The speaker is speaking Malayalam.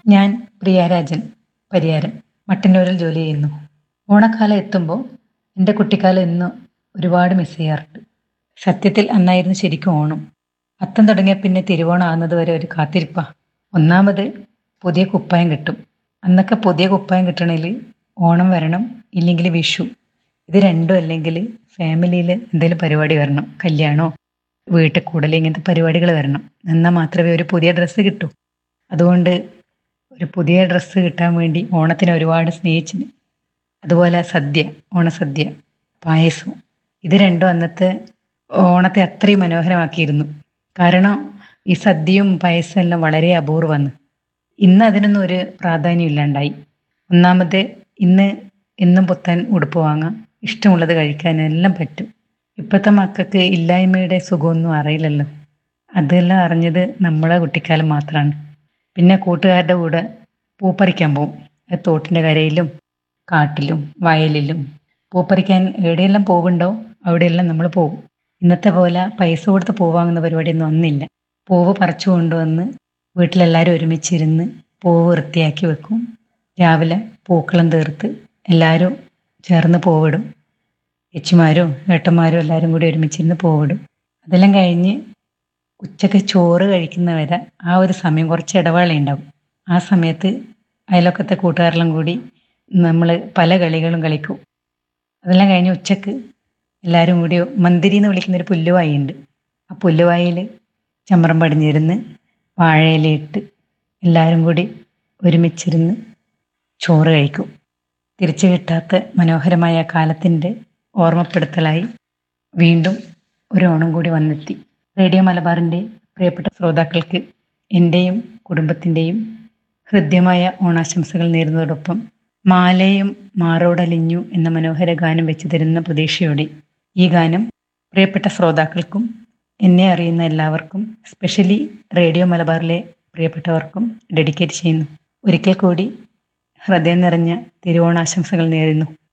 ഞാൻ പ്രിയാരാജൻ പരിയാരം മട്ടന്നൂരിൽ ജോലി ചെയ്യുന്നു ഓണക്കാലം എത്തുമ്പോൾ എൻ്റെ കുട്ടിക്കാലം ഇന്ന് ഒരുപാട് മിസ് ചെയ്യാറുണ്ട് സത്യത്തിൽ അന്നായിരുന്നു ശരിക്കും ഓണം അത്തം തുടങ്ങിയ പിന്നെ തിരുവോണം ആകുന്നത് വരെ ഒരു കാത്തിരിപ്പാ ഒന്നാമത് പുതിയ കുപ്പായം കിട്ടും അന്നൊക്കെ പുതിയ കുപ്പായം കിട്ടണമെങ്കിൽ ഓണം വരണം ഇല്ലെങ്കിൽ വിഷു ഇത് രണ്ടും അല്ലെങ്കിൽ ഫാമിലിയിൽ എന്തെങ്കിലും പരിപാടി വരണം കല്യാണോ വീട്ടിൽ കൂടൽ ഇങ്ങനത്തെ പരിപാടികൾ വരണം എന്നാൽ മാത്രമേ ഒരു പുതിയ ഡ്രസ്സ് കിട്ടൂ അതുകൊണ്ട് ഒരു പുതിയ ഡ്രസ്സ് കിട്ടാൻ വേണ്ടി ഓണത്തിന് ഒരുപാട് സ്നേഹിച്ചിന് അതുപോലെ സദ്യ ഓണസദ്യ പായസം ഇത് രണ്ടും അന്നത്തെ ഓണത്തെ അത്രയും മനോഹരമാക്കിയിരുന്നു കാരണം ഈ സദ്യയും പായസവും എല്ലാം വളരെ അപൂർവമാണ് ഇന്ന് അതിനൊന്നും ഒരു പ്രാധാന്യം ഇല്ലാണ്ടായി ഒന്നാമത് ഇന്ന് എന്നും പുത്തൻ ഉടുപ്പ് വാങ്ങാം ഇഷ്ടമുള്ളത് കഴിക്കാൻ എല്ലാം പറ്റും ഇപ്പോഴത്തെ മക്കൾക്ക് ഇല്ലായ്മയുടെ സുഖമൊന്നും അറിയില്ലല്ലോ അതെല്ലാം അറിഞ്ഞത് നമ്മളെ കുട്ടിക്കാലം മാത്രമാണ് പിന്നെ കൂട്ടുകാരുടെ കൂടെ പൂപ്പറിക്കാൻ പോകും അത് തോട്ടിൻ്റെ കരയിലും കാട്ടിലും വയലിലും പൂപ്പറിക്കാൻ എവിടെയെല്ലാം പൂവുണ്ടോ അവിടെയെല്ലാം നമ്മൾ പോകും ഇന്നത്തെ പോലെ പൈസ കൊടുത്ത് പൂ വാങ്ങുന്ന പരിപാടിയൊന്നും അന്നില്ല പൂവ് പറിച്ചു കൊണ്ടുവന്ന് വീട്ടിലെല്ലാവരും ഒരുമിച്ചിരുന്ന് പൂവ് വൃത്തിയാക്കി വെക്കും രാവിലെ പൂക്കളം തീർത്ത് എല്ലാവരും ചേർന്ന് പൂവിടും ചേച്ചിമാരും ഏട്ടന്മാരും എല്ലാവരും കൂടി ഒരുമിച്ചിരുന്ന് പൂവിടും അതെല്ലാം കഴിഞ്ഞ് ഉച്ചക്ക് ചോറ് കഴിക്കുന്നവരെ ആ ഒരു സമയം കുറച്ച് ഇടവേള ഉണ്ടാവും ആ സമയത്ത് അയലൊക്കത്തെ കൂട്ടുകാരെല്ലാം കൂടി നമ്മൾ പല കളികളും കളിക്കും അതെല്ലാം കഴിഞ്ഞ് ഉച്ചക്ക് എല്ലാവരും കൂടി മന്തിരി എന്ന് വിളിക്കുന്നൊരു പുല്ലുവായി ഉണ്ട് ആ പുല്ലുവായിൽ ചമ്രം പടിഞ്ഞിരുന്ന് വാഴയിലയിട്ട് എല്ലാവരും കൂടി ഒരുമിച്ചിരുന്ന് ചോറ് കഴിക്കും തിരിച്ചു കിട്ടാത്ത മനോഹരമായ കാലത്തിൻ്റെ ഓർമ്മപ്പെടുത്തലായി വീണ്ടും ഒരു ഓണം കൂടി വന്നെത്തി റേഡിയോ മലബാറിൻ്റെ പ്രിയപ്പെട്ട ശ്രോതാക്കൾക്ക് എൻ്റെയും കുടുംബത്തിൻ്റെയും ഹൃദ്യമായ ഓണാശംസകൾ നേരുന്നതോടൊപ്പം മാലയും മാറോടലിഞ്ഞു എന്ന മനോഹര ഗാനം വെച്ച് തരുന്ന പ്രതീക്ഷയോടെ ഈ ഗാനം പ്രിയപ്പെട്ട ശ്രോതാക്കൾക്കും എന്നെ അറിയുന്ന എല്ലാവർക്കും സ്പെഷ്യലി റേഡിയോ മലബാറിലെ പ്രിയപ്പെട്ടവർക്കും ഡെഡിക്കേറ്റ് ചെയ്യുന്നു ഒരിക്കൽ കൂടി ഹൃദയം നിറഞ്ഞ തിരുവോണാശംസകൾ നേരുന്നു